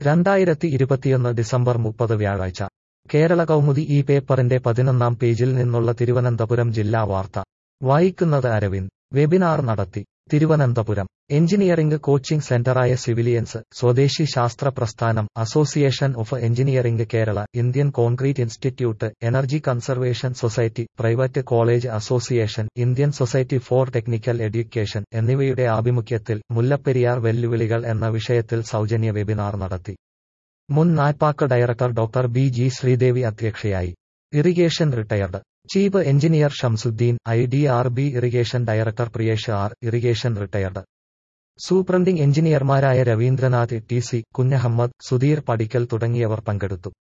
രണ്ടായിരത്തി ഇരുപത്തിയൊന്ന് ഡിസംബർ മുപ്പത് വ്യാഴാഴ്ച കേരള കൗമുദി ഈ പേപ്പറിന്റെ പതിനൊന്നാം പേജിൽ നിന്നുള്ള തിരുവനന്തപുരം ജില്ലാ വാർത്ത വായിക്കുന്നത് അരവിന്ദ് വെബിനാർ നടത്തി തിരുവനന്തപുരം എഞ്ചിനീയറിംഗ് കോച്ചിംഗ് സെന്ററായ civilians Swadeshi Sastra Prasthanam association of engineering Kerala Indian concrete institute energy conservation society private college association Indian society for technical education എന്നിവയുടെ ആഭിമുഖ്യത്തിൽ മുല്ലപ്പെരിയാർ വെല്ലുവിളികൾ എന്ന വിഷയത്തിൽ സൗജന്യ വെബിനാർ നടത്തി മുൻ NATPAC director doctor B G Sreedevi അധ്യക്ഷയായി irrigation retired chief engineer Shamsuddin I D R B irrigation director Priyesh R irrigation retired superintending എഞ്ചിനീയർമാരായ രവീന്ദ്രനാഥ് ടി സി കുഞ്ഞഹമ്മദ് സുധീർ പടിക്കൽ തുടങ്ങിയവർ പങ്കെടുത്തു